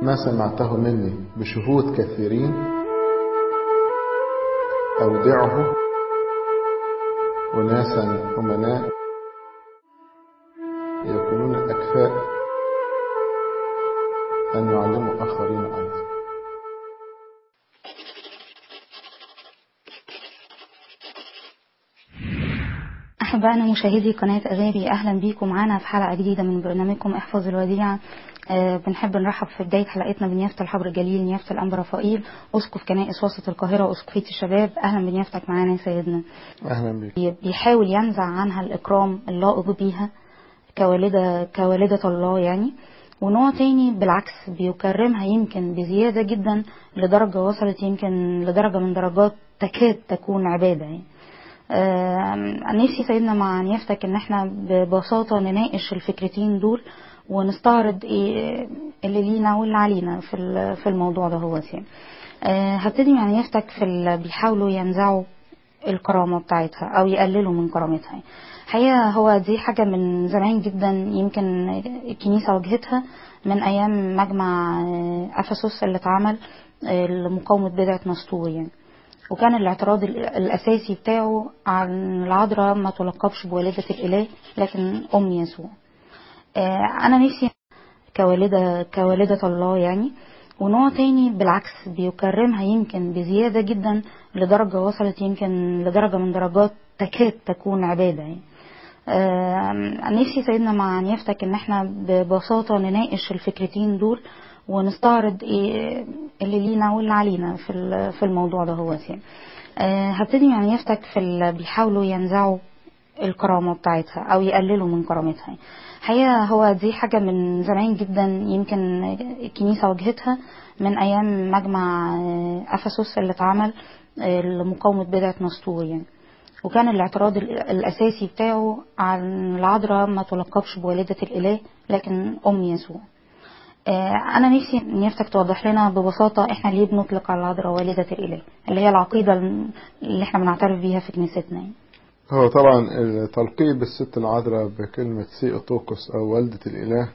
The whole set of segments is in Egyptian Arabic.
ما سمعته مني بشهود كثيرين أودعه أناسا أمناء يكونون أكفاء أن يعلموا آخرين أيضا أحبائنا مشاهدي قناة أغابي أهلا بيكم معانا في حلقة جديدة من برنامجكم احفظ الوديعة أه بنحب نرحب في بداية حلقتنا بنيافة الحبر الجليل نيافة الأنبا رفائيل أسقف كنائس وسط القاهرة وأسقفية الشباب أهلا بنيافتك معانا يا سيدنا أهلا بك بيحاول ينزع عنها الإكرام اللائق بيها كوالدة كوالدة الله يعني ونوع تاني بالعكس بيكرمها يمكن بزيادة جدا لدرجة وصلت يمكن لدرجة من درجات تكاد تكون عبادة يعني. آه نفسي سيدنا مع نيافتك ان احنا ببساطة نناقش الفكرتين دول ونستعرض ايه اللي لينا واللي علينا في في الموضوع ده هو يعني. آه هبتدي مع نيافتك في اللي بيحاولوا ينزعوا الكرامة بتاعتها او يقللوا من كرامتها حقيقة هو دي حاجة من زمان جدا يمكن الكنيسة واجهتها من ايام مجمع افسس اللي اتعمل لمقاومة بدعة نسطور يعني وكان الاعتراض الأساسي بتاعه عن العذراء ما تلقبش بوالدة الإله لكن أم يسوع أنا نفسي كوالدة كوالدة الله يعني ونوع تاني بالعكس بيكرمها يمكن بزيادة جدا لدرجة وصلت يمكن لدرجة من درجات تكاد تكون عبادة يعني. نفسي سيدنا مع نيافتك ان احنا ببساطة نناقش الفكرتين دول ونستعرض ايه اللي لينا واللي علينا في في الموضوع ده هو يعني. أه هبتدي مع نيافتك في اللي بيحاولوا ينزعوا الكرامه بتاعتها او يقللوا من كرامتها حقيقه هو دي حاجه من زمان جدا يمكن الكنيسه واجهتها من ايام مجمع افسس اللي اتعمل لمقاومه بدعه نسطور يعني وكان الاعتراض الاساسي بتاعه عن العذراء ما تلقبش بوالده الاله لكن ام يسوع انا نفسي نيافتك توضح لنا ببساطه احنا ليه بنطلق على العذراء والده الاله اللي هي العقيده اللي احنا بنعترف بيها في كنيستنا يعني. هو طبعا التلقيب بالست العذراء بكلمة سيئوتوكوس أو والدة الإله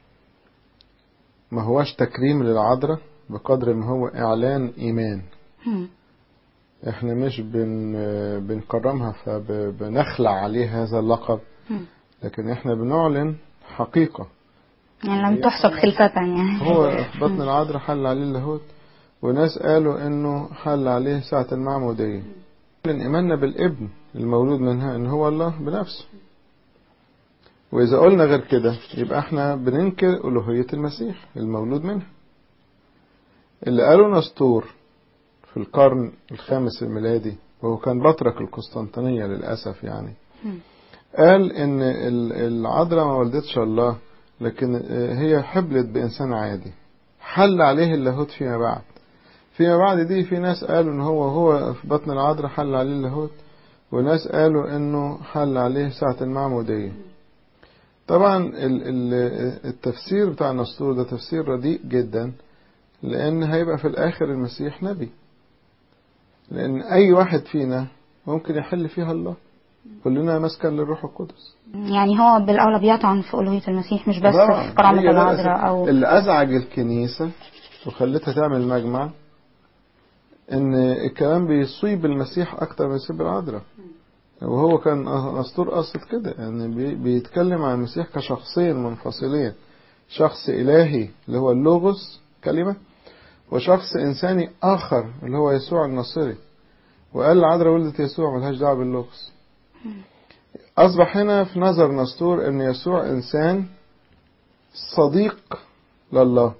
ما هوش تكريم للعذراء بقدر ما هو إعلان إيمان هم. احنا مش بن بنكرمها فبنخلع عليه هذا اللقب هم. لكن احنا بنعلن حقيقة يعني لم تحسب خلفة يعني هو في بطن العذراء حل عليه اللاهوت وناس قالوا انه حل عليه ساعة المعمودية لأن إيماننا بالابن المولود منها ان هو الله بنفسه وإذا قلنا غير كده يبقى احنا بننكر ألوهية المسيح المولود منها اللي قالوا نسطور في القرن الخامس الميلادي وهو كان بطرك القسطنطينية للأسف يعني قال ان العذراء ما ولدتش الله لكن هي حبلت بإنسان عادي حل عليه اللاهوت فيما بعد فيما بعد دي في ناس قالوا ان هو هو في بطن العذراء حل عليه اللاهوت وناس قالوا انه حل عليه ساعة المعمودية طبعا التفسير بتاع النسطور ده تفسير رديء جدا لان هيبقى في الاخر المسيح نبي لان اي واحد فينا ممكن يحل فيها الله كلنا مسكن للروح القدس يعني هو بالأولى بيطعن في ألوهية المسيح مش بس في كرامة العذراء أو اللي أزعج الكنيسة وخلتها تعمل مجمع إن الكلام بيصيب المسيح أكتر ما يصيب العذراء وهو كان أسطور قصد كده يعني بيتكلم عن المسيح كشخصين منفصلين شخص إلهي اللي هو اللوغوس كلمة وشخص إنساني آخر اللي هو يسوع الناصري وقال العذراء ولدت يسوع ملهاش دعوة باللوغوس أصبح هنا في نظر نسطور أن يسوع إنسان صديق لله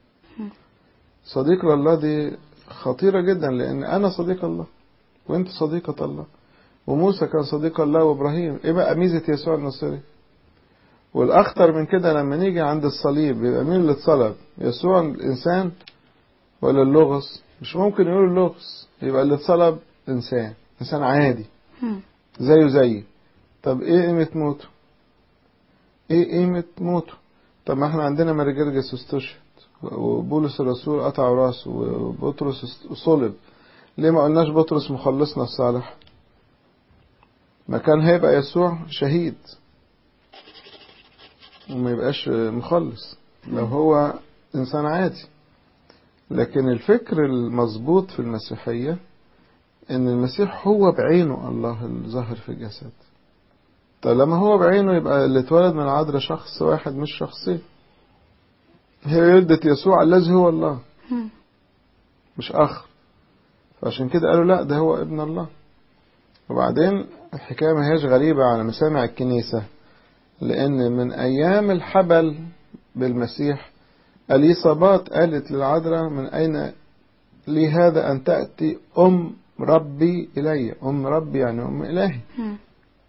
صديق لله دي خطيرة جدا لأن أنا صديق الله وأنت صديقة الله وموسى كان صديق الله وإبراهيم إيه بقى ميزة يسوع النصري والأخطر من كده لما نيجي عند الصليب يبقى مين اللي اتصلب يسوع الإنسان ولا اللغز مش ممكن يقول اللغز يبقى اللي اتصلب إنسان إنسان عادي زيه زيي طب ايه قيمة موته ايه قيمة موته طب ما احنا عندنا مرجرجس استشهد وبولس الرسول قطع راسه وبطرس صلب ليه ما قلناش بطرس مخلصنا الصالح ما كان هيبقى يسوع شهيد وما يبقاش مخلص لو هو انسان عادي لكن الفكر المظبوط في المسيحية ان المسيح هو بعينه الله الظاهر في الجسد طالما هو بعينه يبقى اللي اتولد من العذراء شخص واحد مش شخصين هي ولدت يسوع الذي هو الله مم. مش آخر فعشان كده قالوا لا ده هو ابن الله وبعدين الحكاية ما هيش غريبة على مسامع الكنيسة لأن من أيام الحبل بالمسيح اليصابات قالت للعذراء من أين لي هذا أن تأتي أم ربي إلي أم ربي يعني أم إلهي مم.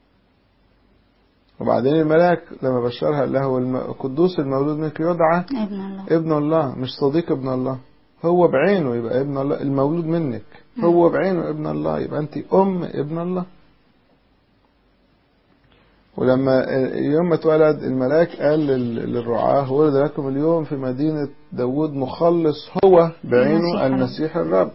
وبعدين الملاك لما بشرها قال له الم- القدوس المولود منك يدعى ابن الله ابن الله مش صديق ابن الله هو بعينه يبقى ابن الله المولود منك هو بعينه ابن الله يبقى انت ام ابن الله ولما يوم ما اتولد الملاك قال لل- للرعاة ولد لكم اليوم في مدينة داود مخلص هو بعينه المسيح المسيح الرب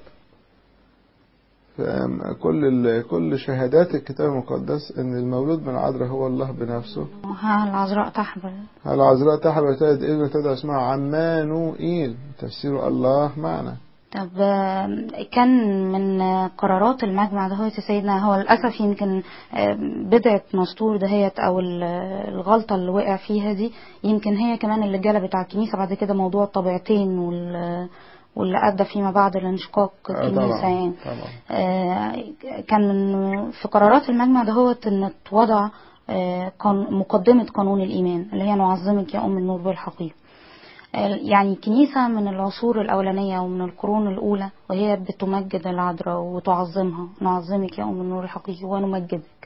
كل ال- كل شهادات الكتاب المقدس ان المولود من العذراء هو الله بنفسه وها العذراء تحبل العذراء تحبل تلد ابن تدعى اسمها عمانوئيل تفسير الله معنا طب آه، كان من آه، قرارات المجمع ده هو يا سيدنا هو للأسف يمكن آه، بدعة نسطور دهيت أو ال- الغلطة اللي وقع فيها دي يمكن هي كمان اللي جلبت على الكنيسة بعد كده موضوع الطبيعتين وال واللي أدى فيما بعد لانشقاق آه، الكنيسة طبعا يعني طبعا آه، كان من في قرارات المجمع دهوت ان توضع آه، قان- مقدمة قانون الإيمان اللي هي نعظمك يا أم النور بالحقيقة آه، يعني كنيسة من العصور الأولانية ومن القرون الأولى وهي بتمجد العذراء وتعظمها نعظمك يا أم النور الحقيقي ونمجدك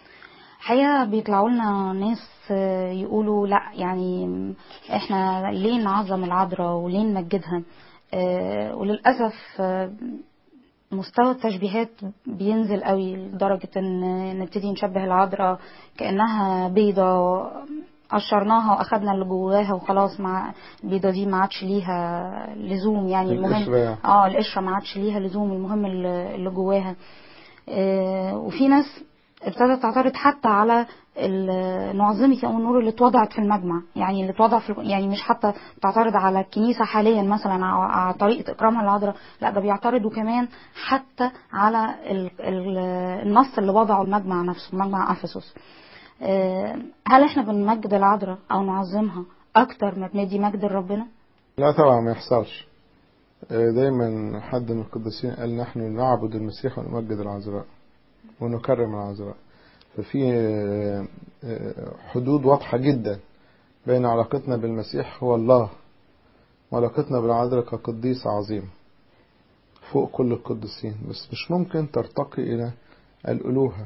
حقيقة بيطلعوا لنا ناس آه، يقولوا لا يعني احنا ليه نعظم العذراء وليه نمجدها آه، وللأسف آه، مستوى التشبيهات بينزل قوي لدرجة ان نبتدي نشبه العذراء كأنها بيضة قشرناها واخدنا اللي جواها وخلاص مع البيضة دي ما عادش ليها لزوم يعني المهم القشرة يعني. اه القشرة ما عادش ليها لزوم المهم اللي اللي جواها آه، وفي ناس ابتدت تعترض حتى على ال- نعظمك يا ام النور اللي اتوضعت في المجمع يعني اللي اتوضع في يعني مش حتى تعترض على الكنيسه حاليا مثلا على على طريقه اكرامها للعذراء لا ده بيعترضوا كمان حتى على ال ال النص اللي وضعه المجمع نفسه مجمع افسس آه، هل احنا بنمجد العذراء او نعظمها اكتر ما بندي مجد لربنا لا طبعا ما يحصلش آه، دايما حد من القديسين قال نحن نعبد المسيح ونمجد العذراء ونكرم العذراء ففي آه، آه، حدود واضحة جدا بين علاقتنا بالمسيح هو الله وعلاقتنا بالعذراء كقديسة عظيمة فوق كل القديسين بس مش ممكن ترتقي إلى الألوهة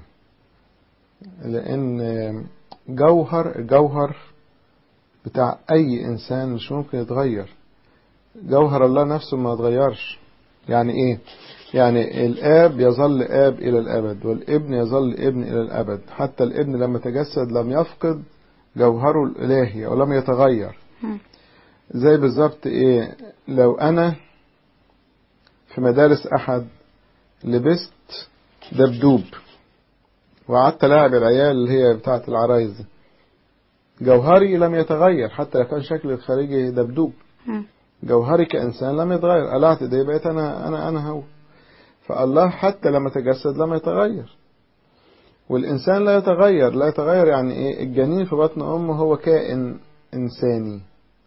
لأن آه، جوهر الجوهر بتاع أي إنسان مش ممكن يتغير جوهر الله نفسه ما يتغيرش يعني إيه؟ يعني الآب يظل آب إلى الأبد والابن يظل ابن إلى الأبد حتى الابن لما تجسد لم يفقد جوهره الإلهي أو لم يتغير مم. زي بالظبط إيه لو أنا في مدارس أحد لبست دبدوب وقعدت ألاعب العيال اللي هي بتاعة العرايس دي جوهري لم يتغير حتى لو كان شكلي الخارجي دبدوب مم. جوهري كإنسان لم يتغير قلعت دي بقيت أنا أنا أنا هو فالله حتى لما تجسد لم يتغير والإنسان لا يتغير لا يتغير يعني إيه الجنين في بطن أمه هو كائن إنساني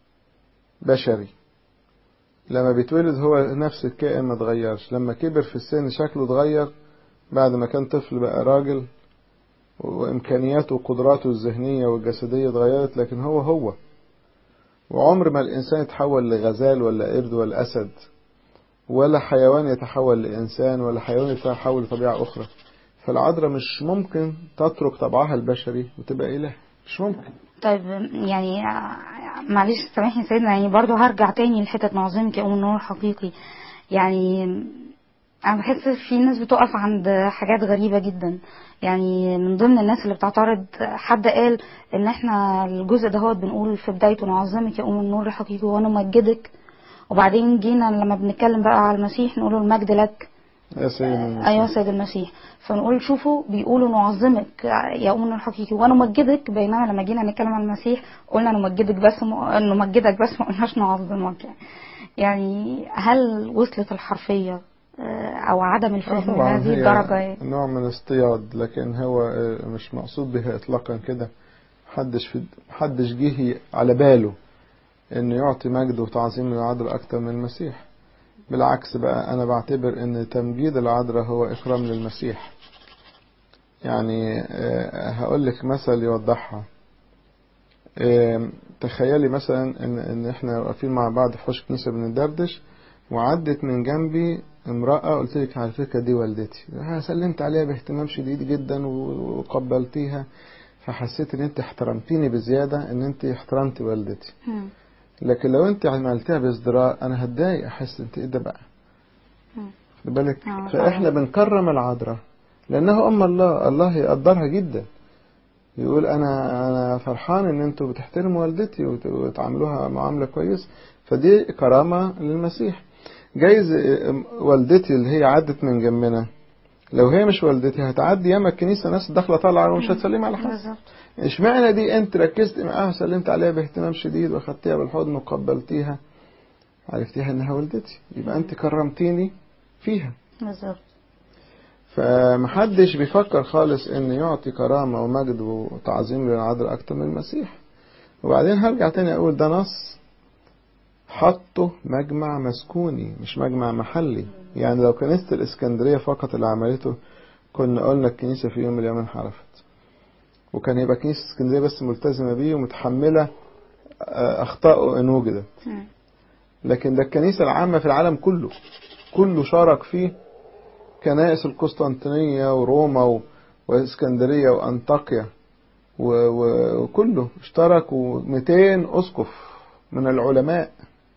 بشري لما بيتولد هو نفس الكائن ما اتغيرش لما كبر في السن شكله اتغير بعد ما كان طفل بقى راجل وإمكانياته وقدراته الذهنية والجسدية اتغيرت لكن هو هو وعمر ما الإنسان يتحول لغزال ولا قرد ولا أسد ولا حيوان يتحول لإنسان ولا حيوان يتحول لطبيعة أخرى فالعذراء مش ممكن تترك طبعها البشري وتبقى إله مش ممكن طيب يعني معلش سامحني يا سيدنا يعني برضو هرجع تاني لحتة نعظمك يا أم النور الحقيقي يعني أنا بحس في ناس بتقف عند حاجات غريبة جدا يعني من ضمن الناس اللي بتعترض حد قال ان احنا الجزء ده هو بنقول في بدايته نعظمك يا أم النور الحقيقي ونمجدك وبعدين جينا لما بنتكلم بقى على المسيح نقول له المجد لك يا سيدنا المسيح. ايوه سيد المسيح فنقول شوفوا بيقولوا نعظمك يا امنا الحقيقي ونمجدك بينما لما جينا نتكلم عن المسيح قلنا نمجدك بس م... نمجدك بس ما قلناش نعظمك يعني. يعني هل وصلت الحرفية آه، أو عدم آه الفهم طبعا لهذه هي الدرجة يعني؟ نوع من اصطياد لكن هو آه، مش مقصود بها اطلاقا كده محدش في محدش جه على باله انه يعطي مجد وتعظيم للعذراء اكتر من المسيح بالعكس بقى انا بعتبر ان تمجيد العذراء هو اكرام للمسيح يعني آه، هقول لك مثل يوضحها آه، تخيلي مثلا ان ان احنا واقفين مع بعض في حوش كنيسه بندردش وعدت من جنبي امرأة قلت لك على فكرة دي والدتي سلمت عليها باهتمام شديد جدا وقبلتيها فحسيت ان انت احترمتيني بزيادة ان انت احترمتي والدتي مم. لكن لو انت عملتيها بازدراء انا هتضايق احس انت ايه ده بقى مم. خد بالك آه، فاحنا بنكرم العذراء لانها ام الله الله يقدرها جدا يقول انا انا فرحان ان انتوا بتحترموا والدتي وت- وتعاملوها معامله كويسه فدي كرامه للمسيح جايز ام- والدتي اللي هي عدت من جنبنا لو هي مش والدتي هتعدي ياما الكنيسه ناس داخله طالعه ومش هتسلم على حد بالظبط اشمعنى دي انت ركزت معاها وسلمت عليها باهتمام شديد واخدتيها بالحضن وقبلتيها عرفتيها انها والدتي يبقى انت كرمتيني فيها بالظبط فمحدش بيفكر خالص ان يعطي كرامة ومجد وتعظيم للعذراء اكتر من المسيح وبعدين هرجع تاني اقول ده نص حطه مجمع مسكوني مش مجمع محلي يعني لو كنيسة الاسكندرية فقط اللي عملته كنا قلنا الكنيسة في يوم من الايام انحرفت وكان يبقى كنيسة اسكندرية بس ملتزمة بيه ومتحملة آه، أخطائه إن وجدت مم. لكن ده الكنيسة العامة في العالم كله كله شارك فيه كنائس القسطنطينية وروما و... واسكندرية وأنطاكيا و... و... وكله اشترك و200 أسقف من العلماء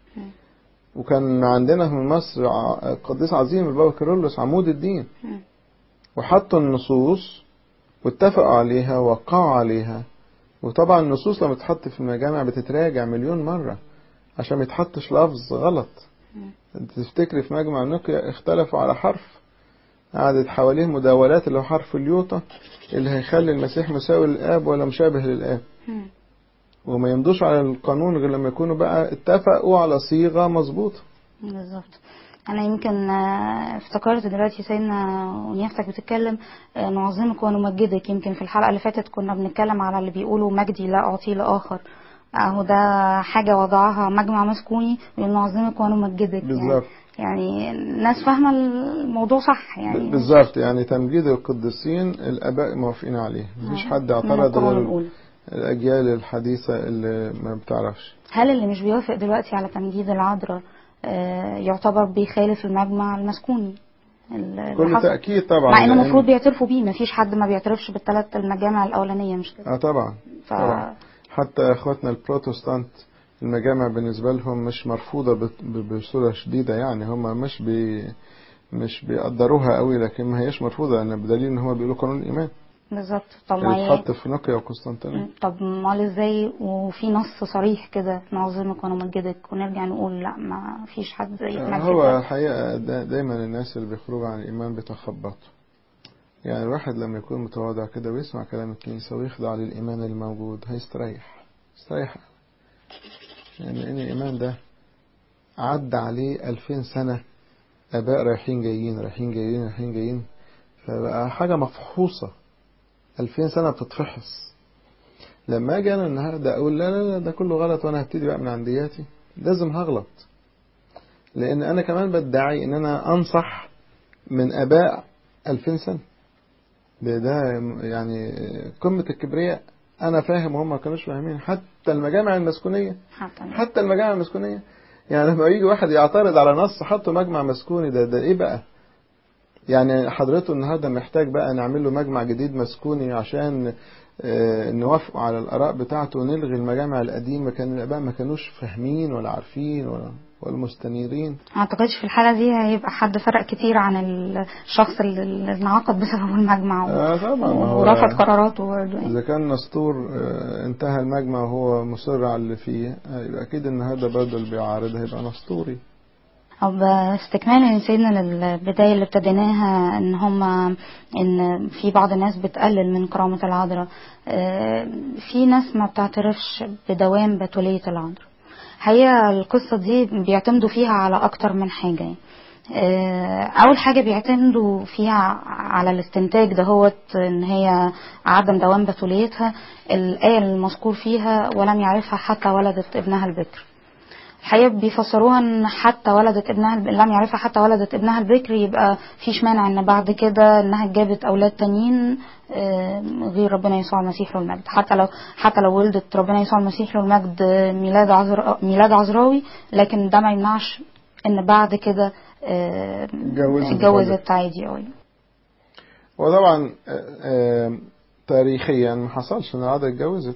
وكان عندنا في مصر ع- قديس عظيم البابا كيرلس عمود الدين مم. وحطوا النصوص واتفقوا عليها ووقعوا عليها وطبعا النصوص لما تتحط في المجامع بتتراجع مليون مرة عشان ما يتحطش لفظ غلط انت تفتكري في مجمع نقيا اختلفوا على حرف قعدت حواليه مداولات اللي هو حرف اليوطة اللي هيخلي المسيح مساوي للآب ولا مشابه للآب مم. وما يمضوش على القانون غير لما يكونوا بقى اتفقوا على صيغة مظبوطة بالظبط انا يمكن آه، افتكرت دلوقتي سيدنا ونيافتك بتتكلم آه، نعظمك ونمجدك يمكن في الحلقه اللي فاتت كنا بنتكلم على اللي بيقولوا مجدي لا اعطيه لاخر اهو ده حاجه وضعها مجمع مسكوني بيقول نعظمك ونمجدك بالظبط. يعني, يعني الناس فاهمه الموضوع صح يعني بالظبط يعني تمجيد القديسين الآباء موافقين عليه مفيش حد من اعترض القرون غير الاولى الأجيال الحديثة اللي ما بتعرفش هل اللي مش بيوافق دلوقتي على تمجيد العذراء آه، يعتبر بيخالف المجمع المسكوني اللي كل حصل؟ تأكيد طبعا مع انه لأن- المفروض بيعترفوا بيه مفيش حد ما بيعترفش بالثلاث المجامع الاولانيه مش كده اه طبعا ف... طبعا حتى اخواتنا البروتستانت المجامع بالنسبة لهم مش مرفوضة بت- ب- بصورة شديدة يعني هم مش بي مش بيقدروها قوي لكن ما هيش مرفوضة لأن بدليل ان هم بيقولوا قانون الإيمان بالظبط طب اللي ما هي اتحط في نقيا وقسطنطينية طب امال ازاي وفي نص صريح كده نعظمك ونمجدك ونرجع نقول لا ما فيش حد يتمجد هو ده. الحقيقة دا- دايما الناس اللي بيخرجوا عن الإيمان بيتخبطوا يعني الواحد لما يكون متواضع كده ويسمع كلام الكنيسة ويخضع للإيمان الموجود هيستريح يستريح يعني لأن الإيمان ده عدى عليه ألفين سنة آباء رايحين جايين رايحين جايين رايحين جايين فبقى حاجة مفحوصة ألفين سنة بتتفحص لما أجي أنا النهاردة أقول لا لا لا ده كله غلط وأنا هبتدي بقى من عندياتي لازم هغلط لأن أنا كمان بدعي إن أنا أنصح من آباء ألفين سنة ده, ده يعني قمة الكبرياء أنا فاهم وهم ما كانوش فاهمين حتى المجامع المسكونية حتى حتى المجامع المسكونية يعني لما يجي واحد يعترض على نص حطه مجمع مسكوني ده ده ايه بقى يعني حضرته النهارده محتاج بقى نعمل له مجمع جديد مسكوني عشان آه، نوافقوا على الآراء بتاعته ونلغي المجامع القديمة كان الآباء ما كانوش فاهمين ولا عارفين ولا ولا مستنيرين ما اعتقدش في الحاله دي هيبقى حد فرق كتير عن الشخص اللي اللي انعقد بسبب المجمع و... آه طبعا ما هو- ورفض قراراته برضه يعني. إذا كان نسطور آه، انتهى المجمع وهو مصر على اللي فيه آه، يبقى أكيد النهارده برضه اللي بيعارض هيبقى نسطوري طب استكمالا سيدنا للبداية اللي ابتديناها ان هم ان في بعض الناس بتقلل من كرامة العذراء آه، في ناس ما بتعترفش بدوام بتولية العذراء هي القصة دي بيعتمدوا فيها على أكتر من حاجة يعني. آه، أول حاجة بيعتمدوا فيها على الاستنتاج دهوت إن هي عدم دوام بتوليتها الآية المذكور فيها ولم يعرفها حتى ولدت ابنها البكر الحقيقة بيفسروها ان حتى ولدت ابنها الب... لم يعرفها حتى ولدت ابنها البكر يبقى فيش مانع ان بعد كده انها جابت اولاد تانيين آه، غير ربنا يسوع المسيح له المجد حتى لو حتى لو ولدت ربنا يسوع المسيح له المجد آه، ميلاد عذرا ميلاد عذراوي لكن ده ما يمنعش ان بعد كده آه، اتجوزت اتجوزت عادي اه وطبعا آه، آه، تاريخيا ما حصلش ان العذراء اتجوزت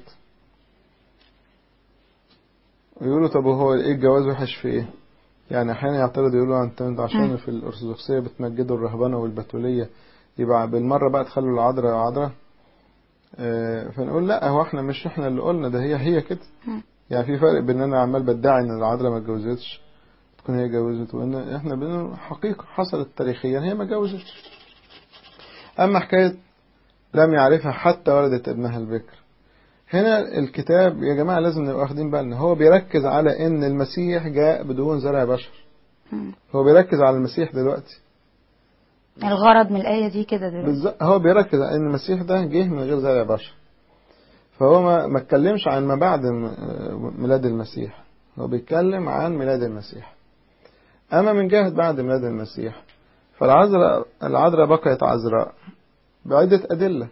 ويقولوا طب هو ايه الجواز وحش في ايه يعني احيانا يعترضوا يقولوا انت انت عشان مم. في الارثوذكسيه بتمجدوا الرهبنه والبتوليه يبقى بالمره بقى تخلوا العذراء عذراء آه، فنقول لا هو احنا مش احنا اللي قلنا ده هي هي كده مم. يعني في فرق بين ان انا عمال بدعي ان العذراء ما اتجوزتش تكون هي اتجوزت وان احنا بنقول حقيقه حصلت تاريخيا هي ما اتجوزتش اما حكايه لم يعرفها حتى ولدت ابنها البكر هنا الكتاب يا جماعه لازم نبقى واخدين بالنا هو بيركز على ان المسيح جاء بدون زرع بشر مم. هو بيركز على المسيح دلوقتي الغرض من الآية دي كده دلوقتي بالظبط هو بيركز على ان المسيح ده جه من غير زرع بشر فهو ما ما اتكلمش عن ما بعد م- ميلاد المسيح هو بيتكلم عن ميلاد المسيح اما من جهة بعد ميلاد المسيح فالعذراء العذراء بقيت عذراء بعدة أدلة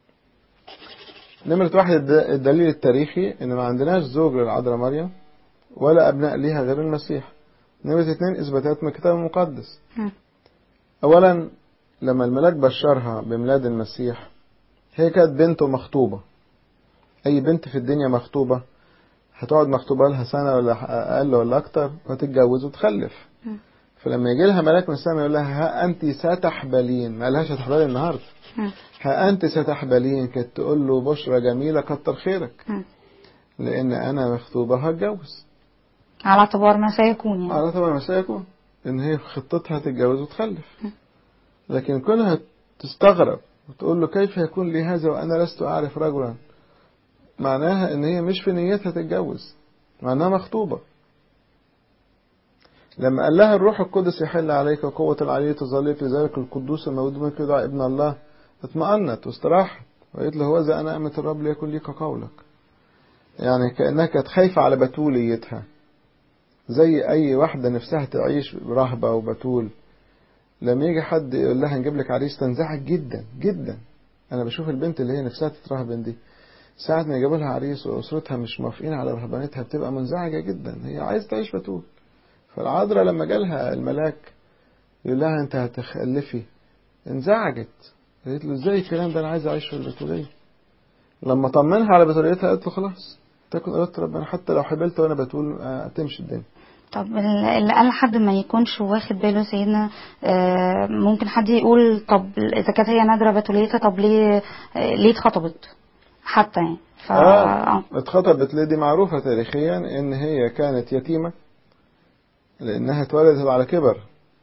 نمرة واحد الد- الدليل التاريخي إن ما عندناش زوج للعذراء مريم ولا أبناء ليها غير المسيح نمرة اتنين إثباتات من الكتاب المقدس مم. أولا لما الملاك بشرها بميلاد المسيح هي كانت بنته مخطوبة أي بنت في الدنيا مخطوبة هتقعد مخطوبة لها سنة ولا أقل ولا أكتر وتتجوز وتخلف مم. فلما يجي لها ملاك من السماء يقول لها ها أنت ستحبلين ما قالهاش هتحبلي النهاردة مم. ها أنت ستحبلين كانت تقول له بشرى جميلة كتر خيرك مم. لأن أنا مخطوبة هتجوز على اعتبار ما سيكون يعني على طبعا ما سيكون إن هي في خطتها تتجوز وتخلف لكن كونها تستغرب وتقول له كيف يكون لي هذا وأنا لست أعرف رجلا معناها إن هي مش في نيتها تتجوز معناها مخطوبة لما قال لها الروح القدس يحل عليك وقوة العلي تظل في ذلك القدوس المولود منك يدعى ابن الله اطمأنت واستراحت وقالت له هوذا أنا أمة الرب ليكن ليك قولك يعني كأنها كانت خايفة على بتوليتها زي أي واحدة نفسها تعيش برهبة وبتول لما يجي حد يقول لها نجيب لك عريس تنزعج جدا جدا أنا بشوف البنت اللي هي نفسها تترهبن دي ساعة ما يجيبوا لها عريس وأسرتها مش موافقين على رهبانتها بتبقى منزعجة جدا هي عايزة تعيش بتول فالعذراء لما جالها الملاك يقول لها أنت هتخلفي انزعجت قالت له ازاي الكلام ده أنا عايز أعيش في البتولية لما طمنها على بتوليتها قالت له خلاص تكن قالت ربنا حتى لو حبلت وأنا بتول آه، تمشي الدنيا طب ال- اللي قال حد ما يكونش واخد باله سيدنا آه، ممكن حد يقول طب اذا كانت هي نادره بتوليتها طب ليه آه، ليه اتخطبت حتى يعني ف آه آه. اتخطبت ليه دي معروفة تاريخيا إن هي كانت يتيمة لأنها اتولدت على كبر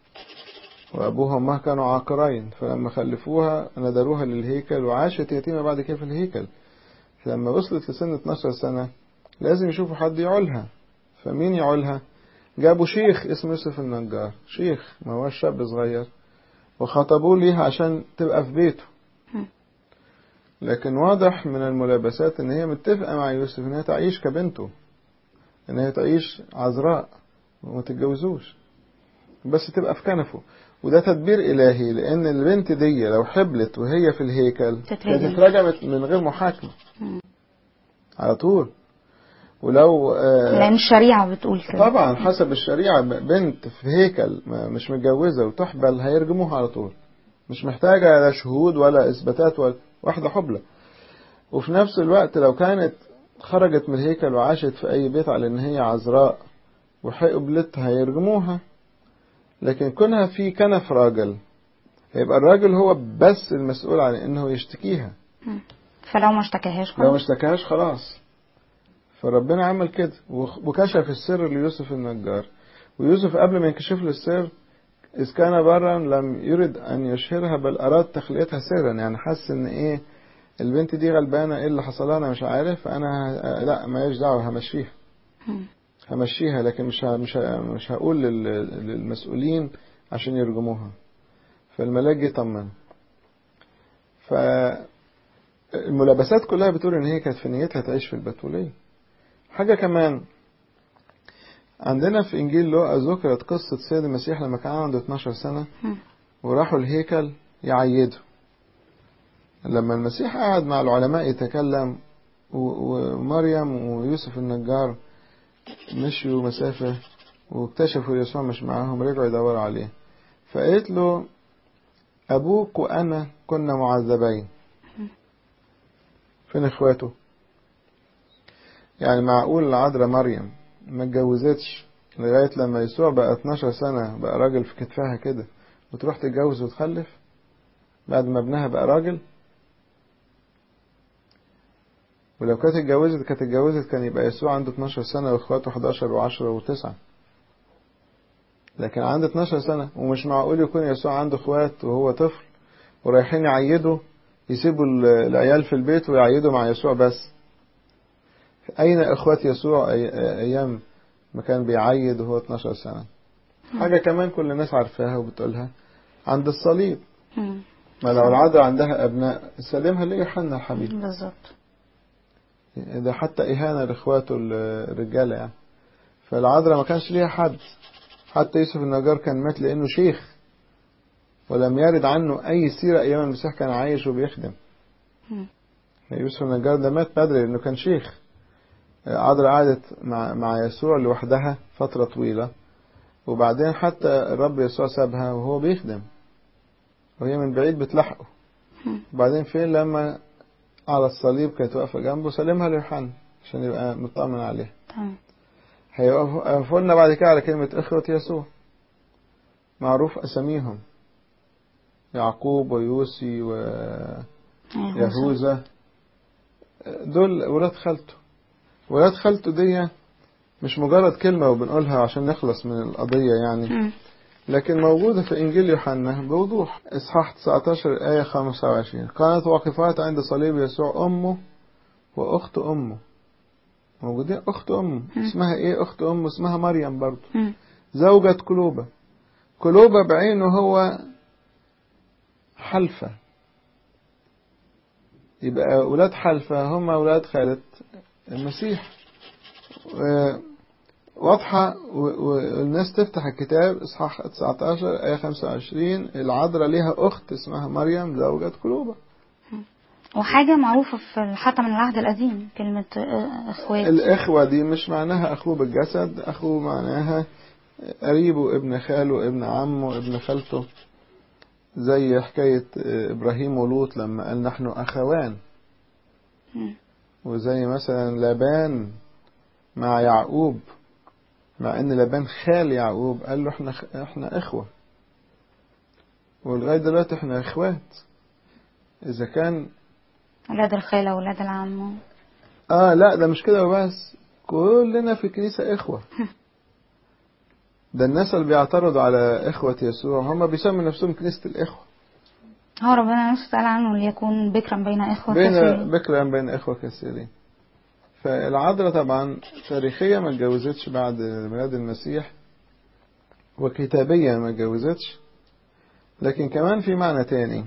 وأبوها وأمها كانوا عاقرين فلما خلفوها ندروها للهيكل وعاشت يتيمة بعد كده في الهيكل لما وصلت لسن 12 سنة لازم يشوفوا حد يعولها فمين يعولها جابوا شيخ اسمه يوسف النجار شيخ ما هو شاب صغير وخطبوه ليها عشان تبقى في بيته مم. لكن واضح من الملابسات ان هي متفقة مع يوسف ان هي تعيش كبنته ان هي تعيش عذراء وما تتجوزوش بس تبقى في كنفه وده تدبير إلهي لأن البنت دي لو حبلت وهي في الهيكل تترجم. كانت اترجمت من غير محاكمة مم. على طول ولو آه، لان الشريعه بتقول كده طبعا حسب الشريعة بنت في هيكل ما- مش متجوزة وتحبل هيرجموها على طول مش محتاجة لا شهود ولا إثباتات ولا واحدة حبلة وفي نفس الوقت لو كانت خرجت من الهيكل وعاشت في أي بيت على إن هي عذراء وحقبلتها هيرجموها لكن كونها في كنف راجل يبقى الراجل هو بس المسؤول عن إنه يشتكيها مم. فلو ما اشتكاهاش لو ما خلاص اشتكاهاش خلاص فربنا عمل كده وخ- وكشف السر ليوسف النجار ويوسف قبل ما ينكشف له السر إذ كان برا لم يرد أن يشهرها بل أراد تخليتها سرا يعني حس إن إيه البنت دي غلبانة إيه اللي حصل لها أنا مش عارف أنا ه- لا ما دعوة همشيها مم. همشيها لكن مش ه- مش ه- مش هقول لل- للمسؤولين عشان يرجموها فالملاك جه طمن فالملابسات كلها بتقول ان هي كانت في نيتها تعيش في البتولية حاجة كمان عندنا في انجيل لوقا ذكرت قصة سيد المسيح لما كان عنده 12 سنة مم. وراحوا الهيكل يعيدوا لما المسيح قعد مع العلماء يتكلم و- ومريم ويوسف النجار مشيوا مسافة واكتشفوا يسوع مش معاهم رجعوا يدوروا عليه فقالت له أبوك وأنا كنا معذبين فين إخواته يعني معقول العذراء مريم ما اتجوزتش لغاية لما يسوع بقى 12 سنة بقى راجل في كتفها كده وتروح تتجوز وتخلف بعد ما ابنها بقى راجل ولو كانت اتجوزت كانت اتجوزت كان يبقى يسوع عنده 12 سنة واخواته 11 و10 و9 لكن عنده 12 سنة ومش معقول يكون يسوع عنده اخوات وهو طفل ورايحين يعيدوا يسيبوا ال- العيال في البيت ويعيدوا مع يسوع بس أين إخوات يسوع أي- أيام ما كان بيعيد وهو 12 سنة حاجة كمان كل الناس عارفاها وبتقولها عند الصليب مم. ما لو العذراء عندها أبناء سلمها ليوحنا الحبيب بالظبط ده حتى إهانة لإخواته الرجالة يعني فالعذراء ما كانش ليها حد حتى يوسف النجار كان مات لأنه شيخ ولم يرد عنه أي سيرة أيام المسيح كان عايش وبيخدم مم. يوسف النجار ده مات بدري لأنه كان شيخ عذراء قعدت مع, مع يسوع لوحدها فترة طويلة وبعدين حتى الرب يسوع سابها وهو بيخدم وهي من بعيد بتلحقه مم. وبعدين فين لما على الصليب كانت واقفة جنبه سلمها ليوحنا عشان يبقى مطمن عليها تمام هيقفوا لنا بعد كده على كلمة إخوة يسوع معروف أساميهم يعقوب ويوسي ويهوذا دول ولاد خالته ولاد خالته دي مش مجرد كلمة وبنقولها عشان نخلص من القضية يعني مم. لكن موجودة في إنجيل يوحنا بوضوح إصحاح 19 آية 25 كانت واقفات عند صليب يسوع أمه وأخت أمه موجودين أخت أمه اسمها إيه أخت أمه اسمها مريم برضه مم. زوجة كلوبة كلوبة بعينه هو حلفة يبقى أولاد حلفة هم أولاد خالة المسيح و- واضحة و- والناس تفتح الكتاب إصحاح 19 آية 25 العذراء ليها أخت اسمها مريم زوجة كلوبة وحاجة معروفة في حتى من العهد القديم كلمة آه، اخوات الإخوة دي مش معناها أخوه بالجسد أخوه معناها قريبه ابن خاله ابن عمه ابن خالته زي حكاية إبراهيم ولوط لما قال نحن أخوان مم. وزي مثلا لابان مع يعقوب مع ان لابان خال يعقوب قال له احنا احنا اخوه ولغايه دلوقتي احنا اخوات اذا كان ولاد الخالة ولاد العم اه لا ده مش كده وبس كلنا في الكنيسه اخوه ده الناس اللي بيعترضوا على اخوه يسوع هم بيسموا نفسهم كنيسه الاخوه هو ربنا نفسه قال عنه ليكون بكرا بين اخوة بين كثيرين. بكرا بين اخوه كثيرين فالعذراء طبعا تاريخيا ما اتجوزتش بعد ميلاد المسيح وكتابيا ما اتجوزتش لكن كمان في معنى تاني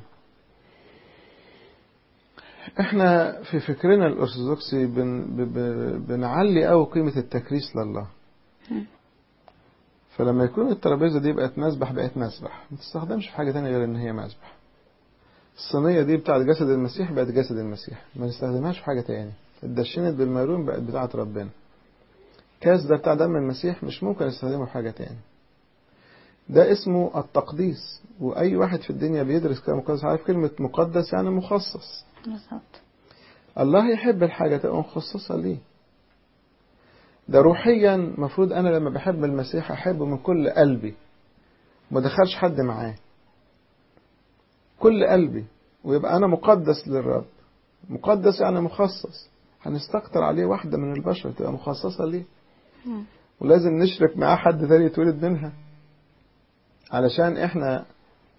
احنا في فكرنا الارثوذكسي بن ب- ب- بنعلي قوي قيمة التكريس لله مم. فلما يكون الترابيزة دي بقت مسبح بقت مسبح ما تستخدمش في حاجة تانية غير ان هي مسبح الصينية دي بتاعت جسد المسيح بقت جسد المسيح ما نستخدمهاش في حاجة تاني اتدشنت بالمارون بقت بتاعت ربنا كاس ده بتاع دم المسيح مش ممكن نستخدمه في حاجة تاني ده اسمه التقديس وأي واحد في الدنيا بيدرس كلام مقدس عارف كلمة مقدس يعني مخصص بالظبط الله يحب الحاجة تبقى مخصصة ليه ده روحيا مفروض أنا لما بحب المسيح أحبه من كل قلبي ما دخلش حد معاه كل قلبي ويبقى أنا مقدس للرب مقدس يعني مخصص هنستكتر عليه واحدة من البشر تبقى مخصصة ليه مم. ولازم نشرك معاه حد تاني يتولد منها علشان احنا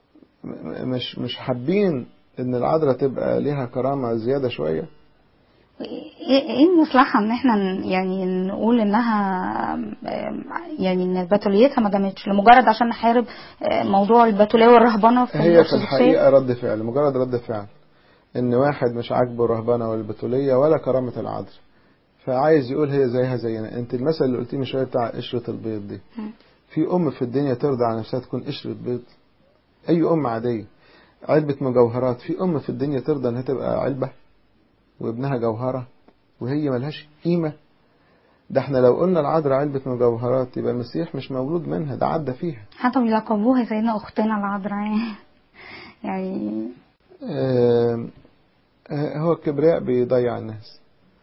م- مش مش حابين ان العذراء تبقى ليها كرامة زيادة شوية ايه إيه المصلحة ان احنا ن- يعني نقول انها آم، يعني ان بتوليتها ما جامتش لمجرد عشان نحارب آه، موضوع البتولية والرهبنة في هي في الأرثوذكسية؟ الحقيقة رد فعل مجرد رد فعل ان واحد مش عاجبه الرهبنة والبتولية ولا كرامة العذر فعايز يقول هي زيها زينا انت المثل اللي قلتيه من شوية بتاع قشرة البيض دي مم. في ام في الدنيا ترضى على نفسها تكون قشرة بيض اي ام عادية علبة مجوهرات في ام في الدنيا ترضى انها تبقى علبة وابنها جوهرة وهي ملهاش قيمة ده احنا لو قلنا العذراء علبة مجوهرات يبقى المسيح مش مولود منها ده عدى فيها حتى بيلقبوها يا سيدنا اختنا العذراء يعني يعني آم، آه، هو الكبرياء بيضيع الناس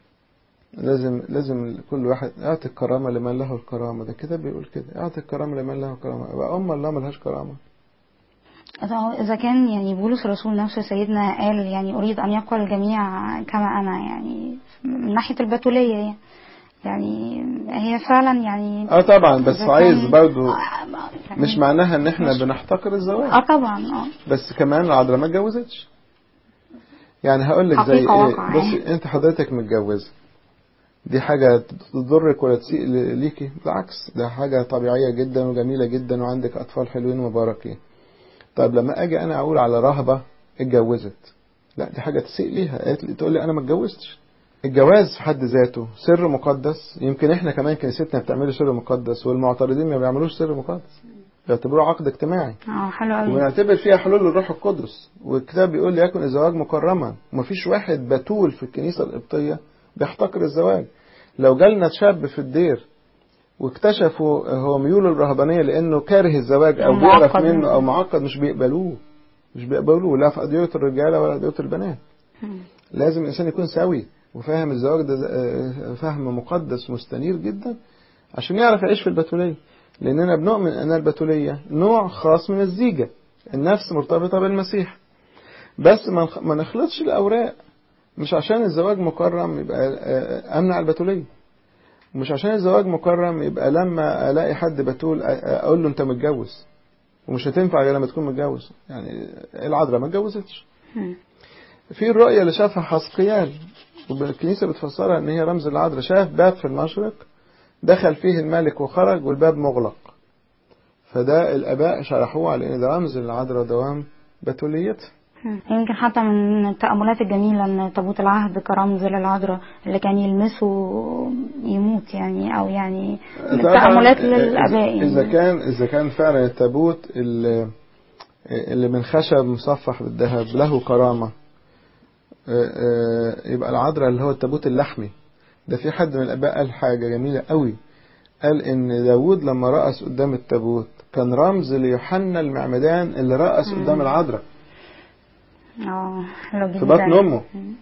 لازم لازم كل واحد اعطي الكرامة لمن له الكرامة ده كده بيقول كده اعطي الكرامة لمن له الكرامة يبقى أم الله ملهاش كرامة إذا كان يعني بولس الرسول نفسه سيدنا قال يعني أريد أن يقوى الجميع كما أنا يعني من ناحية البتولية يعني يعني هي فعلا يعني اه طبعا بس إذا كان- عايز برضو آه، يعني مش معناها ان احنا مش- بنحتقر الزواج اه طبعا اه بس كمان العذراء ما اتجوزتش يعني هقول لك زي حقيقة ايه واقع يعني. بصي انت حضرتك متجوزه دي حاجة تضرك ولا تسيء ل- ليكي بالعكس ده حاجة طبيعية جدا وجميلة جدا وعندك أطفال حلوين ومباركين طيب لما أجي أنا أقول على رهبة اتجوزت لا دي حاجة تسيء ليها قالت لي تقول لي أنا ما اتجوزتش الجواز في حد ذاته سر مقدس يمكن احنا كمان كنيستنا بتعمله سر مقدس والمعترضين ما بيعملوش سر مقدس بيعتبروه عقد اجتماعي اه حلو قوي وبنعتبر فيها حلول للروح القدس والكتاب بيقول يكن الزواج مكرما ومفيش واحد بتول في الكنيسة القبطية بيحتقر الزواج لو جالنا شاب في الدير واكتشفوا هو ميول الرهبانية لأنه كاره الزواج أو أو بيعرف معقد منه مثلا. أو معقد مش بيقبلوه مش بيقبلوه لا في أديرة الرجالة ولا أديرة البنات مم. لازم الإنسان يكون سوي وفاهم الزواج ده آه، فهم مقدس مستنير جدا عشان يعرف يعيش في البتولية لأننا بنؤمن أن البتولية نوع خاص من الزيجة النفس مرتبطة بالمسيح بس ما نخ- ما نخلطش الأوراق مش عشان الزواج مكرم يبقى آه، أمنع البتولية ومش عشان الزواج مكرم يبقى لما ألاقي حد بتول أ- أقول له أنت متجوز ومش هتنفع غير لما تكون متجوز يعني العذراء ما اتجوزتش مم. في الرؤية اللي شافها حسقيال والكنيسة بتفسرها ان هي رمز العذراء شاف باب في المشرق دخل فيه الملك وخرج والباب مغلق فده الاباء شرحوه على ان ده رمز للعذراء دوام بتوليتها مم. يمكن حتى من التأملات الجميلة ان تابوت العهد كرمز للعذراء اللي كان يلمسه يموت يعني او يعني من طبعاً التأملات إذا- للآباء اذا يعني كان اذا كان فعلا التابوت اللي اللي من خشب مصفح بالذهب له كرامة آه، آه، يبقى العذراء اللي هو التابوت اللحمي ده في حد من الآباء قال حاجة جميلة قوي قال إن داود لما رأس قدام التابوت كان رمز ليوحنا المعمدان اللي رأس مم. قدام العذراء اه حلو جدا في بطن أمه مم.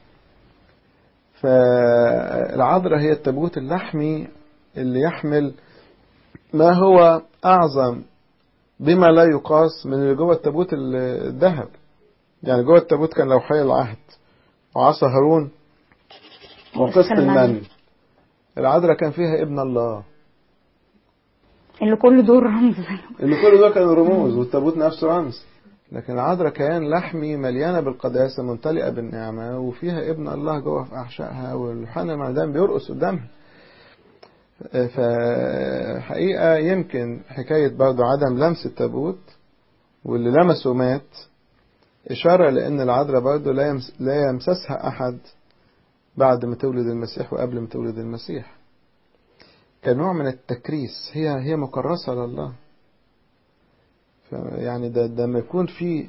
فالعذراء هي التابوت اللحمي اللي يحمل ما هو أعظم بما لا يقاس من اللي جوه التابوت ال- الذهب يعني جوه التابوت كان لوحي العهد وعصا هارون وقسط المن العذراء كان فيها ابن الله اللي كل دول رمز اللي كل دول كانوا رموز والتابوت نفسه رمز لكن العذراء كيان لحمي مليانة بالقداسة ممتلئة بالنعمة وفيها ابن الله جوه في أحشائها واليوحنا المعدان بيرقص قدامها فحقيقة يمكن حكاية برضه عدم لمس التابوت واللي لمسه مات إشارة لأن العذراء برضه لا يمس لا يمسسها أحد بعد ما تولد المسيح وقبل ما تولد المسيح كنوع من التكريس هي هي مكرسة لله يعني ده ده ما يكون في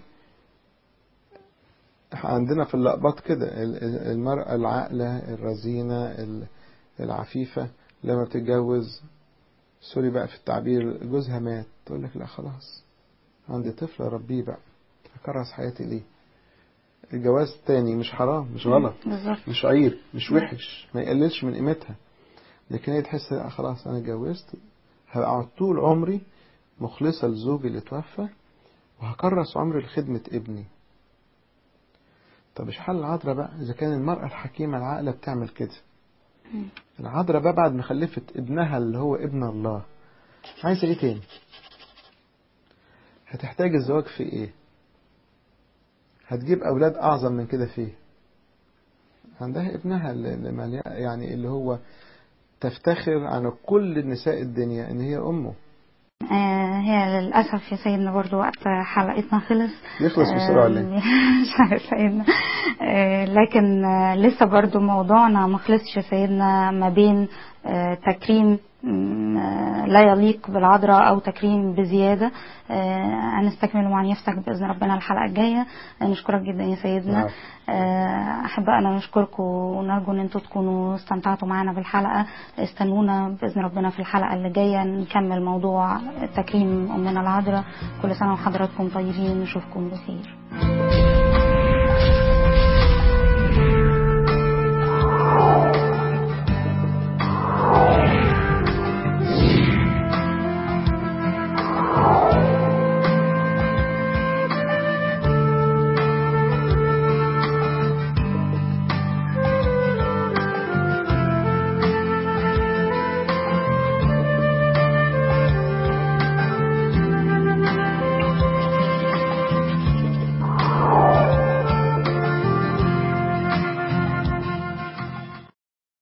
عندنا في اللقبات كده ال- ال- المرأة العاقلة الرزينة ال- العفيفة لما بتتجوز سوري بقى في التعبير جوزها مات تقول لك لا خلاص عندي طفل ربيه بقى أكرس حياتي ليه الجواز تاني مش حرام مش غلط بالظبط مش عيب مش وحش ما يقللش من قيمتها لكن هي تحس لا خلاص انا اتجوزت هقعد طول عمري مخلصة لزوجي اللي توفى وهكرس عمري لخدمة ابني طب ايش حل العذراء بقى اذا كان المرأة الحكيمة العاقلة بتعمل كده العذراء بقى بعد ما خلفت ابنها اللي هو ابن الله عايزة ايه تاني هتحتاج الزواج في ايه هتجيب اولاد اعظم من كده فيه عندها ابنها اللي اللي مليان- يعني اللي هو تفتخر عن كل نساء الدنيا ان هي امه آه، هي للأسف يا سيدنا برضو وقت حلقتنا خلص يخلص بسرعة ليه؟ آه، مش عارف سيدنا آه، لكن آه، لسه برضو موضوعنا ما خلصش يا سيدنا ما بين آه، تكريم مم، آه، لا يليق بالعذراء أو تكريم بزيادة آه، هنستكمل مع نفسك بإذن ربنا الحلقة الجاية آه، نشكرك جدا يا سيدنا نعم. آه، أحبائنا نشكركم ونرجو إن انتوا تكونوا استمتعتوا معنا بالحلقة استنونا بإذن ربنا في الحلقة اللي جاية نكمل موضوع تكريم أمنا العذراء كل سنة وحضراتكم طيبين نشوفكم بخير